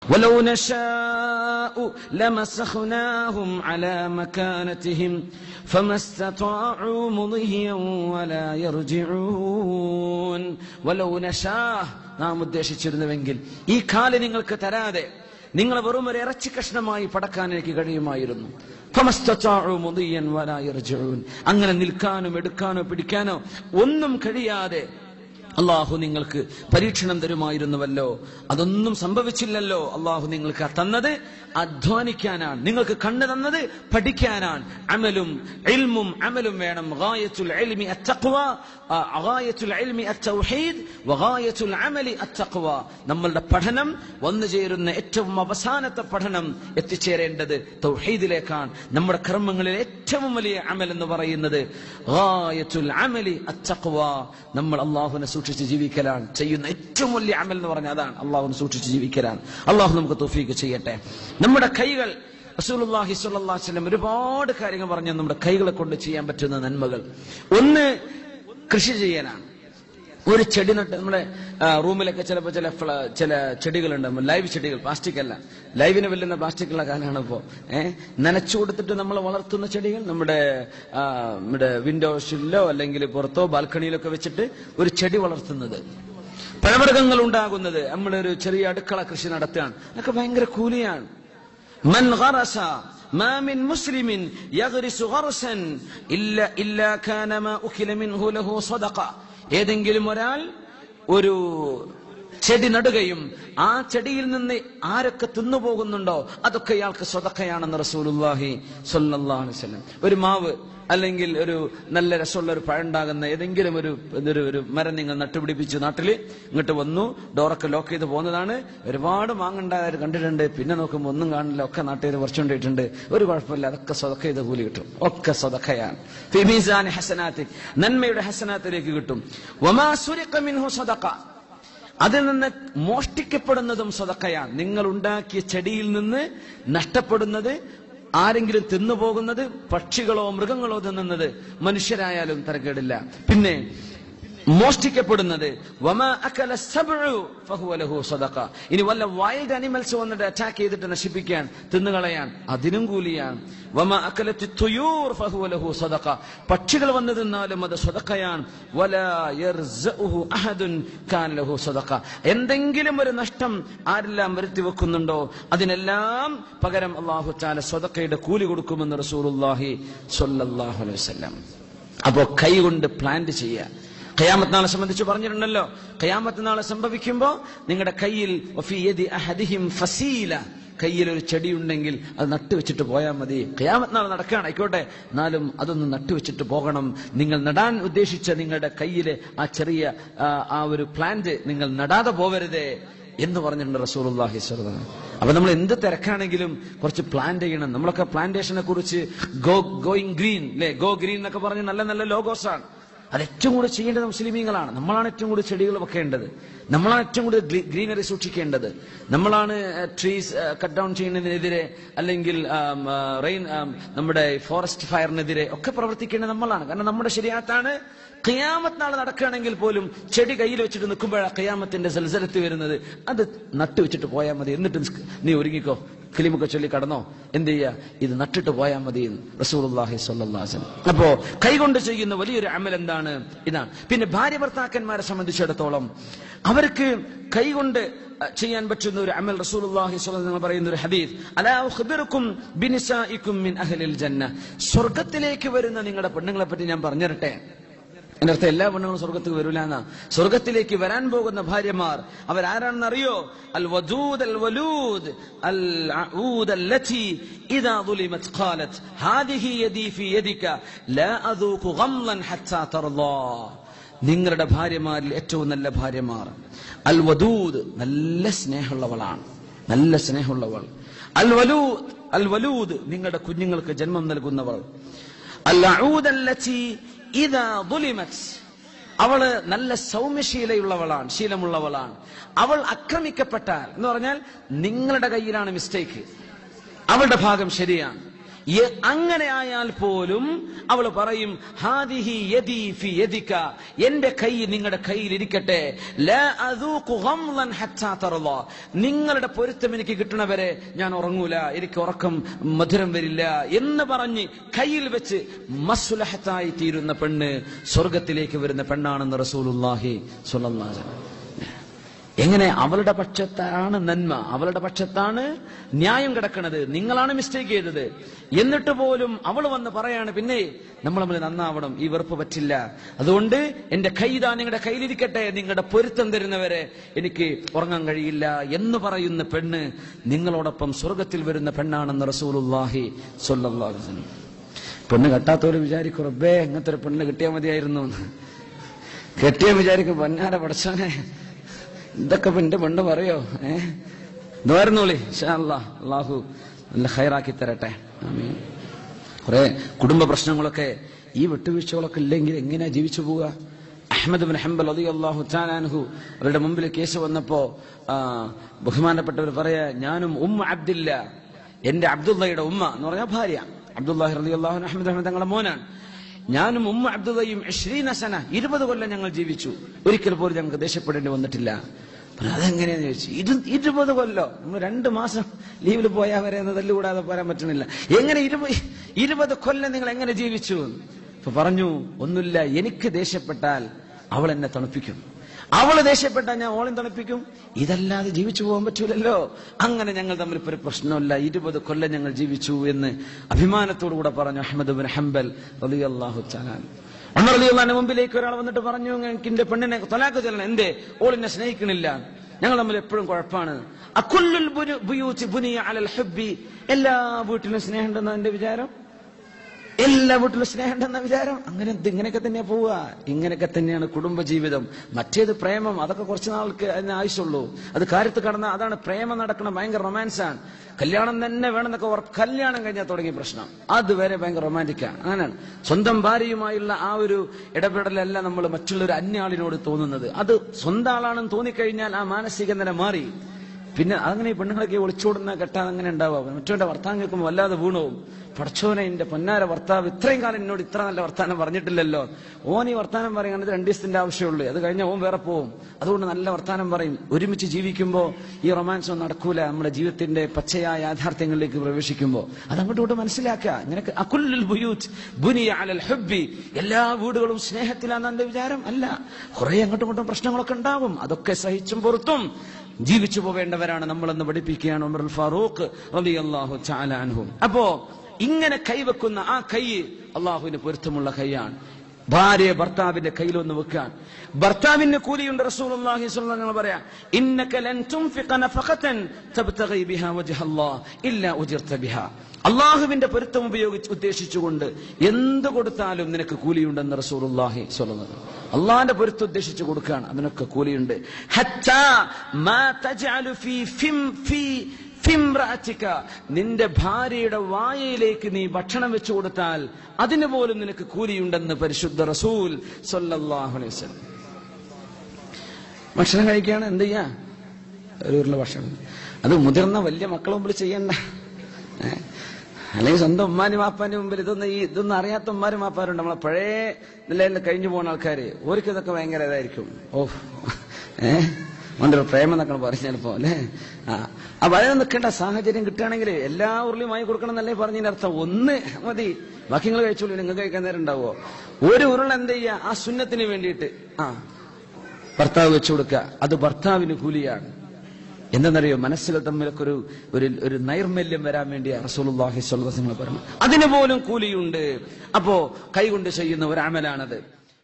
ولو نشاء لمسخناهم على مكانتهم فما استطاعوا مضيا ولا يرجعون ولو نشاء നാം ഉദ്ദേശിച്ചിരുന്നുവെങ്കിൽ ഈ കാല് നിങ്ങൾക്ക് തരാതെ നിങ്ങളെ വെറും ഒരു ഇറച്ചി കഷ്ണമായി പടക്കാൻ എനിക്ക് കഴിയുമായിരുന്നു ഫമസ്തതാഉ മുദിയൻ വലാ യർജിഊൻ. അങ്ങനെ നിൽക്കാനോ എടുക്കാനോ പിടിക്കാനോ ഒന്നും കഴിയാതെ അള്ളാഹു നിങ്ങൾക്ക് പരീക്ഷണം തരുമായിരുന്നുവല്ലോ അതൊന്നും സംഭവിച്ചില്ലല്ലോ അള്ളാഹു നിങ്ങൾക്ക് തന്നത് അധ്വാനിക്കാനാണ് നിങ്ങൾക്ക് കണ്ണു തന്നത് പഠിക്കാനാണ് അമലും ഇൽമും അമലും വേണം ഗായത്തുൽ ഇൽമി അത്തഖ്വ ആ, ഗായത്തുൽ ഇൽമി അത്തൗഹീദ് വഗായത്തുൽ അമലി അത്തഖ്വ നമ്മളുടെ പഠനം വന്നു ചേരുന്ന ഏറ്റവും അവസാനത്തെ പഠനം എത്തിച്ചേരേണ്ടത് തൗഹീദിലേക്കാണ് നമ്മുടെ കർമ്മങ്ങളിൽ ഏറ്റവും വലിയ അമൽ എന്ന് പറയുന്നത് ഗായത്തുൽ അമലി അത്തഖ്വ നമ്മൾ അള്ളാഹുവിനെ സൂക്ഷിച്ച് ജീവിക്കലാണ് ചെയ്യുന്ന ഏറ്റവും വലിയ അമൽ എന്ന് പറഞ്ഞാൽ അതാണ് അള്ളാഹുവിനെ സൂക്ഷിച്ച് ജീവിക്കലാണ് അള്ളാഹു നമുക്ക് തോഫീക്ക് ചെയ്യട്ടെ നമ്മുടെ കൈകൾ റസൂലുള്ളാഹി സ്വല്ലല്ലാഹു അലൈഹി വസല്ലം ഒരുപാട് കാര്യങ്ങൾ പറഞ്ഞു നമ്മുടെ കൈകളെ കൊണ്ട് ചെയ്യാൻ പറ്റുന്ന നന്മകൾ ഒന്ന് കൃഷി ചെയ്യാനാണ് ഒരു ചെടി നട്ട് നമ്മുടെ ആ, റൂമിലൊക്കെ ചിലപ്പോൾ ചില ഫ്ല- ചില ചെടികളുണ്ട് ലൈവ് ചെടികൾ പ്ലാസ്റ്റിക് അല്ല ലൈവിന് വെല്ലുന്ന പ്ലാസ്റ്റിക് ഉള്ള കാലമാണ് ഇപ്പോ ഏഹ് നനച്ചു കൊടുത്തിട്ട് നമ്മൾ വളർത്തുന്ന ചെടികൾ നമ്മുടെ ആ, നമ്മുടെ വിൻഡോസിലോ അല്ലെങ്കിൽ പുറത്തോ ബാൽക്കണിയിലൊക്കെ വെച്ചിട്ട് ഒരു ചെടി വളർത്തുന്നത് പഴവർഗ്ഗങ്ങൾ ഉണ്ടാകുന്നത് നമ്മളൊരു ചെറിയ അടുക്കള കൃഷി നടത്തുകയാണ് അതൊക്കെ ഭയങ്കര കൂലിയാണ് من غرس ما من مسلم يغرس غرسا إلا إلا كان ما أكل منه له صدقة ഏതെങ്കിലും ഒരാൾ ഒരു ചെടി നടുകയും ആ ചെടിയിൽ നിന്ന് ആരൊക്കെ തിന്നുപോകുന്നുണ്ടോ അതൊക്കെ ഇയാൾക്ക് സ്വതക്കയാണെന്ന് റസൂലുള്ളാഹി സ്വല്ലല്ലാഹു അലൈഹി വസല്ലം ഒരു മാവ് അല്ലെങ്കിൽ ഒരു നല്ല രസമുള്ള ഒരു പഴം ഉണ്ടാകുന്ന ഏതെങ്കിലും ഒരു ഒരു ഒരു മരം നിങ്ങൾ നട്ടുപിടിപ്പിച്ചു നാട്ടില് ഇങ്ങോട്ട് വന്നു ഡോറൊക്കെ ലോക്ക് ചെയ്ത് പോകുന്നതാണ് ഒരുപാട് മാങ്ങുണ്ടായത് കണ്ടിട്ടുണ്ട് പിന്നെ നോക്കുമ്പോൾ ഒന്നും കാണില്ല ഒക്കെ നാട്ടുകാർ കുറച്ചുകൊണ്ടിട്ടുണ്ട് ഒരു കുഴപ്പമില്ല അതൊക്കെ സ്വതക്ക ചെയ്ത് കൂലി കിട്ടും ഒക്കെ സ്വതക്കയാണ് ഫി മീസാനി ഹസനാത്തി നന്മയുടെ ഹസനാത്തിലേക്ക് കിട്ടും വമാ സുരിഖ മിൻഹു സദഖ അതിൽ നിന്ന് മോഷ്ടിക്കപ്പെടുന്നതും സ്വതക്കയാണ് നിങ്ങൾ ഉണ്ടാക്കിയ ചെടിയിൽ നിന്ന് നഷ്ടപ്പെടുന്നത് ആരെങ്കിലും തിന്നുപോകുന്നത് പക്ഷികളോ മൃഗങ്ങളോ തിന്നുന്നത് മനുഷ്യരായാലും തരക്കേടില്ല പിന്നെ മോഷ്ടിക്കപ്പെടുന്നത് വമാ അക്കല സബ്ഉ ഫഹുവ ലഹു സദഖ ഇനി വല്ല വൈൽഡ് അനിമൽസ് വന്നിട്ട് അറ്റാക്ക് ചെയ്തിട്ട് നശിപ്പിക്കാൻ തിന്നുകളയാൻ അതിനും കൂലിയാണ് വമാ അക്കലത്തി തുയൂർ ഫഹുവ ലഹു സദഖ പക്ഷികൾ വന്ന് തിന്നാലും അത് സദഖയാണ് വലാ യർസഉഹു അഹദുൻ കാന ലഹു സദഖ എന്തെങ്കിലും ഒരു നഷ്ടം ആരെല്ലാം വരുത്തി വെക്കുന്നുണ്ടോ അതിനെല്ലാം പകരം അല്ലാഹു തആല സദഖയുടെ കൂലി കൊടുക്കുമെന്ന് റസൂലുള്ളാഹി സ്വല്ലല്ലാഹു അലൈഹി വസല്ലം അപ്പോ കൈ കൊണ്ട് പ്ലാന്റ് ചെയ്യുക ഖയാമത്ത് നാളെ സംബന്ധിച്ച് പറഞ്ഞിട്ടുണ്ടല്ലോ ഖയാമത്ത് നാളെ സംഭവിക്കുമ്പോ നിങ്ങളുടെ കയ്യിൽ വഫീ യദി അഹദിഹിം ഫസീല കയ്യിൽ ഒരു ചെടി ഉണ്ടെങ്കിൽ അത് നട്ടുവെച്ചിട്ട് പോയാൽ മതി ഖയാമത്ത് നാളെ നടക്കുകയാണ് ആയിക്കോട്ടെ എന്നാലും അതൊന്ന് നട്ടുവെച്ചിട്ട് പോകണം നിങ്ങൾ നടാൻ ഉദ്ദേശിച്ച നിങ്ങളുടെ കയ്യിലെ ആ ചെറിയ ആ, ആ ഒരു പ്ലാന്റ് നിങ്ങൾ നടാതെ പോവരുതേ എന്ന് പറഞ്ഞിട്ടുണ്ട് റസൂലുള്ളാഹി സ്വല്ലല്ലാഹു അലൈഹി വസല്ലം. അപ്പൊ നമ്മൾ എന്ത് തിരക്കാണെങ്കിലും കുറച്ച് പ്ലാൻ ചെയ്യണം നമ്മളൊക്കെ പ്ലാന്റേഷനെ കുറിച്ച് ഗോ ഗോയിങ് ഗ്രീൻ അല്ലെ ഗോ ഗ്രീൻ എന്നൊക്കെ പറഞ്ഞ് നല്ല നല്ല ലോഗോസ് ആണ് അത് ഏറ്റവും കൂടുതൽ ചെയ്യേണ്ടത് മുസ്ലിമീങ്ങളാണ് നമ്മളാണ് ഏറ്റവും കൂടുതൽ ചെടികൾ വെക്കേണ്ടത് നമ്മളാണ് ഏറ്റവും കൂടുതൽ ഗ്രീനറി സൂക്ഷിക്കേണ്ടത് നമ്മളാണ് ട്രീസ് കട്ട് ഡൗൺ ചെയ്യുന്നതിനെതിരെ അല്ലെങ്കിൽ റെയിൻ നമ്മുടെ ഫോറസ്റ്റ് ഫയറിനെതിരെ ഒക്കെ പ്രവർത്തിക്കേണ്ടത് നമ്മളാണ് കാരണം നമ്മുടെ ശരിയാത്താണ് ഖിയാമത്ത് നാളെ നടക്കുകയാണെങ്കിൽ പോലും ചെടി കയ്യിൽ വെച്ചിട്ട് നിൽക്കുമ്പോഴാണ് ഖിയാമത്തിന്റെ സൽസലത്ത് വരുന്നത് അത് നട്ടു വെച്ചിട്ട് പോയാൽ മതി എന്നിട്ട് നിസ്ക- നീ ഒരുങ്ങിക്കോ കിളിമുക്കെ ചൊല്ലി കടന്നോ എന്ത് ചെയ്യാ ഇത് നട്ടിട്ട് പോയാൽ മതി എന്ന് റസൂലുള്ളാഹി സ്വല്ലല്ലാഹു അലൈഹി വസല്ലം. അപ്പോ കൈകൊണ്ട് ചെയ്യുന്ന വലിയൊരു അമൽ എന്താണ് ഇതാണ് പിന്നെ ഭാര്യ ഭർത്താക്കന്മാരെ സംബന്ധിച്ചിടത്തോളം അവർക്ക് കൈകൊണ്ട് അഹ് ചെയ്യാൻ പറ്റുന്ന ഒരു അമൽ റസൂലുള്ളാഹി സ്വല്ലല്ലാഹു അലൈഹി വസല്ലം പറയുന്ന ഒരു ഹദീസ് അലാ ഉഖ്ബിറുക്കും ബിനിസായിക്കും മിൻ അഹ്ലിൽ ജന്ന സ്വർഗ്ഗത്തിലേക്ക് വരുന്ന നിങ്ങളുടെ പെണ്ണുങ്ങളെ പറ്റി ഞാൻ പറഞ്ഞിരട്ടെ എന്റെ അർത്ഥം എല്ലാ പെണ്ണുങ്ങളും സ്വർഗത്തിൽ വരൂല എന്നാ സ്വർഗത്തിലേക്ക് വരാൻ പോകുന്ന ഭാര്യമാർ അവരാരാണെന്ന് അറിയോ അൽ വദൂദ് അൽ വലൂദ് അൽ അഊദ് അല്ലതി ഇദാ ظلمت قالت هذه يدي في يدك لا اذوق غملا حتى ترضى നിങ്ങളുടെ ഭാര്യമാരിൽ ഏറ്റവും നല്ല ഭാര്യമാർ അൽ വദൂദ് നല്ല സ്നേഹമുള്ളവളാണ് നല്ല സ്നേഹമുള്ളവൾ അൽ വലൂദ് അൽ വലൂദ് നിങ്ങളുടെ കുഞ്ഞുങ്ങൾക്ക് ജന്മം നൽകുന്നവൾ അൽ അഊദ് അല്ലതി ഇദാ ظلمت അവള് നല്ല സൗമ്യശീലയുള്ളവളാണ് ശീലമുള്ളവളാണ് അവൾ ആക്രമിക്കപ്പെട്ടാൽ എന്ന് പറഞ്ഞാൽ നിങ്ങളുടെ കയ്യിലാണ് മിസ്റ്റേക്ക് അവളുടെ ഭാഗം ശരിയാണ് എ- അങ്ങനെ ആയാൽ പോലും അവൾ പറയും ഹാദിഹി യദി ഫി യദിക എന്റെ കൈ നിങ്ങളുടെ കയ്യിൽ ഇരിക്കട്ടെ ലാ അദൂഖു ഗംളൻ ഹത്താ തർള നിങ്ങളുടെ പൊരുത്തം എനിക്ക് കിട്ടണവരെ ഞാൻ ഉറങ്ങൂല എനിക്ക് ഉറക്കം മധുരം വരില്ല എന്ന് പറഞ്ഞ് കയ്യിൽ വെച്ച് മസ്ലഹത്തായി തീരുന്ന പെണ്ണ് സ്വർഗത്തിലേക്ക് വരുന്ന പെണ്ണാണെന്ന് റസൂലുള്ളാഹി സ്വല്ലല്ലാഹു അലൈഹി വസല്ലം എങ്ങനെ അവളുടെ പക്ഷത്താണ് നന്മ അവളുടെ പക്ഷത്താണ് ന്യായം കിടക്കുന്നത് നിങ്ങളാണ് മിസ്റ്റേക്ക് ചെയ്തത് എന്നിട്ട് പോലും അവൾ വന്ന് പറയാണ് പിന്നെ നമ്മൾ നമ്മൾ നന്നാവണം ഈ വെറുപ്പ് പറ്റില്ല അതുകൊണ്ട് എന്റെ കൈ ഇതാ നിങ്ങളുടെ കയ്യിലിരിക്കട്ടെ നിങ്ങളുടെ പൊരുത്തം തരുന്നവരെ എനിക്ക് ഉറങ്ങാൻ കഴിയില്ല എന്ന് പറയുന്ന പെണ്ണ് നിങ്ങളോടൊപ്പം സ്വർഗത്തിൽ വരുന്ന പെണ്ണാണെന്ന് റസൂലുള്ളാഹി സ്വല്ലല്ലാഹു അലൈഹി വസല്ലം പെണ്ണ് കെട്ടാത്തവര് വിചാരിക്കും റബ്ബേ ഇങ്ങനത്തെ ഒരു പെണ്ണ് കിട്ടിയാൽ മതിയായിരുന്നു എന്ന്. കെട്ടിയ വിചാരിക്കും പൊന്നാര പഠിച്ചോനെ ഇതൊക്കെ ഇപ്പൊ എന്റെ പെണ്ണ് പറയോ ഏ ഇതായിരുന്നോളി അള്ളാഹു നല്ല ഹൈറാക്കി തരട്ടെ ആമീൻ കുറെ കുടുംബ പ്രശ്നങ്ങളൊക്കെ ഈ വിട്ടുവീഴ്ചകളൊക്കെ ഇല്ലെങ്കിൽ എങ്ങനെയാ ജീവിച്ചു പോവുക അഹമ്മദ് ബിൻ ഹംബൽ അലി അള്ളാഹു താനാൻഹു അവരുടെ മുമ്പിൽ കേസ് വന്നപ്പോ ആ, ബഹുമാനപ്പെട്ടവർ പറയാ ഞാനും ഉമ്മ അബ്ദില്ല എന്റെ അബ്ദുള്ളയുടെ ഉമ്മ എന്ന് പറഞ്ഞ ഭാര്യ അബ്ദുല്ലാഹി റലി അള്ളാഹു അഹമ്മദ് അഹമ്മദ് തങ്ങളുടെ മോനാണ് ഞാനും ഉമ്മ അബ്ദുള്ളയും ഇഷ്രീന സന ഇരുപത് കൊല്ലം ഞങ്ങൾ ജീവിച്ചു ഒരിക്കൽ പോലും ഞങ്ങൾക്ക് ദേഷ്യപ്പെടേണ്ടി വന്നിട്ടില്ല പറഞ്ഞു, അതെങ്ങനെയാന്ന് ചോദിച്ചു ഇരു ഇരുപത് കൊല്ലോ നമ്മൾ രണ്ട് മാസം ലീവിൽ പോയാൽ വരെ എന്ന് തല്ലുകൂടാതെ പോരാൻ പറ്റണില്ല എങ്ങനെ ഇരുപത് ഇരുപത് കൊല്ലം നിങ്ങൾ എങ്ങനെ ജീവിച്ചു അപ്പൊ പറഞ്ഞു ഒന്നുമില്ല എനിക്ക് ദേഷ്യപ്പെട്ടാൽ അവൾ എന്നെ തണുപ്പിക്കും അവള് ദേഷ്യപ്പെട്ടാൽ ഞാൻ ഓളം തണുപ്പിക്കും ഇതല്ലാതെ ജീവിച്ചു പോകാൻ പറ്റൂലല്ലോ അങ്ങനെ ഞങ്ങൾ തമ്മിൽ ഇപ്പൊ ഒരു പ്രശ്നമില്ല ഇരുപത് കൊല്ലം ഞങ്ങൾ ജീവിച്ചു എന്ന് അഭിമാനത്തോടു കൂടെ പറഞ്ഞു അഹമ്മദ് ബിൻ ഹംബൽ റളിയല്ലാഹു തആല ഉമർ റളിയല്ലാഹുവിന്റെ മുമ്പിലേക്ക് ഒരാൾ വന്നിട്ട് പറഞ്ഞു എനിക്ക് എന്റെ പെണ്ണിനെ തൊലാക്ക് ചെല്ലണം എന്തേ ഓൾ എന്നെ സ്നേഹിക്കണില്ല ഞങ്ങൾ തമ്മിൽ എപ്പോഴും കുഴപ്പമാണ് അക്കുല്ലുൽ ബുരു- ബുയൂത്തി ബുനിയ അലൽ ഹുബ്ബി എല്ലാ വീട്ടിലും സ്നേഹം ഉണ്ടെന്ന എന്റെ വിചാരം എല്ലാ വീട്ടിലും സ്നേഹം ഉണ്ടെന്ന വിചാരം അങ്ങനെ ഇത് ഇങ്ങനെയൊക്കെ തന്നെയാ പോവുക ഇങ്ങനെയൊക്കെ തന്നെയാണ് കുടുംബജീവിതം മറ്റേത് പ്രേമം അതൊക്കെ കുറച്ച് നാൾക്ക് അതിന് ആവശ്യമുള്ളൂ അത് കാര്യത്ത് കടന്ന അതാണ് പ്രേമം നടക്കണം ഭയങ്കര റൊമാൻസാണ് കല്യാണം തന്നെ വേണമെന്നൊക്കെ ഉറപ്പ് കല്യാണം കഴിഞ്ഞാൽ തുടങ്ങിയ പ്രശ്നം അതുവരെ ഭയങ്കര റൊമാൻറ്റിക്കാണ് അങ്ങനെയാണ് സ്വന്തം ഭാര്യയുമായുള്ള ആ ഒരു ഇടപെടലല്ല നമ്മൾ മറ്റുള്ളൊരു അന്യാളിനോട് തോന്നുന്നത് അത് സ്വന്തം ആളാണെന്ന് തോന്നിക്കഴിഞ്ഞാൽ ആ മാനസിക നില മാറി പിന്നെ അങ്ങനെ ഈ പെണ്ണുങ്ങളൊക്കെ ഒളിച്ചോടുന്ന കെട്ടാൻ അങ്ങനെ ഉണ്ടാവുക മറ്റവന്റെ വർത്താനം കേൾക്കുമ്പോൾ വല്ലാതെ വീണവും പടച്ചോനെ എന്റെ പൊന്നാര ഭർത്താവ് ഇത്രയും കാലം എന്നോട് ഇത്ര നല്ല വർത്താനം പറഞ്ഞിട്ടില്ലല്ലോ ഓൻ ഈ വർത്താനം പറയുന്നത് രണ്ട് ദിവസത്തിന്റെ ആവശ്യമുള്ളൂ അത് കഴിഞ്ഞാൽ ഓൻ വേറെ പോവും അതുകൊണ്ട് നല്ല വർത്താനം പറയും ഒരുമിച്ച് ജീവിക്കുമ്പോൾ ഈ റൊമാൻസ് ഒന്നും നടക്കൂല നമ്മുടെ ജീവിതത്തിന്റെ പച്ചയായ യാഥാർത്ഥ്യങ്ങളിലേക്ക് പ്രവേശിക്കുമ്പോൾ അത് അങ്ങോട്ടും ഇങ്ങോട്ടും മനസ്സിലാക്കുക ഇങ്ങനെയൊക്കെ അകുല്ലുൽ ബുയൂത്ത് ബുനിയ അലൽ ഹുബ്ബി എല്ലാ വീടുകളും സ്നേഹത്തിലാണെന്ന് എന്റെ വിചാരം അല്ല കുറെ അങ്ങോട്ടും ഇങ്ങോട്ടും പ്രശ്നങ്ങളൊക്കെ ഉണ്ടാവും അതൊക്കെ സഹിച്ചും പുറത്തും ജീവിച്ചു പോവേണ്ടവരാണ് നമ്മളെന്ന് പഠിപ്പിക്കുകയാണ് ഉമർ ഫാറൂഖ് റളിയല്ലാഹു തആല അൻഹു അപ്പോ ഇങ്ങനെ കൈവെക്കുന്ന ആ കൈ അള്ളാഹുവിന് പൊരുത്തമുള്ള കൈയാണ് ഭാര്യ ഭർത്താവിന്റെ കയ്യിലൊന്ന് വെക്കാൻ ഭർത്താവിന് കൂലിയുണ്ട് റസൂലുള്ളാഹി സ്വല്ലല്ലാഹു അലൈഹി വസല്ലം പറയാ ഇന്നക ലൻ തുൻഫിഖ നഫഖതൻ തബ്തഗി ബിഹാ വജ്ഹ അല്ലാഹ് ഇല്ലാ ഉജിർത ബിഹാ അള്ളാഹുവിന്റെ പൊരുത്തം ഉപയോഗിച്ച് ഉദ്ദേശിച്ചുകൊണ്ട് എന്ത് കൊടുത്താലും നിനക്ക് കൂലിയുണ്ടെന്ന് റസൂലുള്ളാഹി സ്വല്ലല്ലാഹു അലൈഹി വസല്ലം അള്ളാഹിന്റെ പൊരുത്തം ഉദ്ദേശിച്ച് കൊടുക്കുകയാണ് അതിനൊക്കെ കൂലിയുണ്ട് ഹത്താ മാ തജ്അലു ഫീ ഫിം ഫീ ഫിംറഅതിക നിന്റെ ഭാര്യയുടെ വായയിലേക്ക് നീ ഭക്ഷണം വെച്ചു കൊടുത്താൽ അതിന് പോലും നിനക്ക് കൂലിയുണ്ടെന്ന് പരിശുദ്ധ റസൂൽ സല്ലല്ലാഹു അലൈഹി വസല്ലം ഭക്ഷണം കഴിക്കുകയാണ് എന്ത് ചെയ്യാ ഒരു ഉരുള ഭക്ഷണം അത് മുതിർന്ന വലിയ മക്കളെ മുമ്പിൽ ചെയ്യണ്ട ഏ? അല്ലെങ്കിൽ സ്വന്തം ഉമ്മാനും മാപ്പാന്റെ മുമ്പിൽ ഇതൊന്നും ഈ ഇതൊന്നും അറിയാത്ത ഉമ്മാരും മാപ്പാരുണ്ട് നമ്മളെ പഴയ നിലയിൽ കഴിഞ്ഞു പോകുന്ന ആൾക്കാര് ഓർക്ക് ഇതൊക്കെ ഭയങ്കര ഇതായിരിക്കും ഓ ഏ അവന്റെ ഒരു പ്രേമം എന്നൊക്കെ പറഞ്ഞപ്പോ അല്ലേ ആ അപ്പൊ അതിന് നിൽക്കേണ്ട സാഹചര്യം കിട്ടുകയാണെങ്കിൽ എല്ലാ ഉരുളിയും വാങ്ങി കൊടുക്കണം എന്നല്ലേ പറഞ്ഞതിന്റെ അർത്ഥം ഒന്ന് മതി ബാക്കി നിങ്ങൾ കഴിച്ചോളൂ നിങ്ങൾക്ക് കഴിക്കാൻ നേരം ഉണ്ടാവുമോ ഒരു ഉരുൾ എന്ത് ചെയ്യുക ആ സുന്നത്തിന് വേണ്ടിയിട്ട് ആ ഭർത്താവ് വെച്ചു കൊടുക്കുക അത് ഭർത്താവിന് കൂലിയാണ് എന്തെന്നറിയോ മനസ്സുകൾ തമ്മിലൊക്കെ ഒരു ഒരു ഒരു നൈർമല്യം വരാൻ വേണ്ടി റസൂലുള്ളാഹി സ്വല്ലല്ലാഹു അലൈഹി വസല്ലം പറഞ്ഞു അതിന് പോലും കൂലിയുണ്ട് അപ്പോ കൈകൊണ്ട് ചെയ്യുന്ന ഒരു അമലാണത്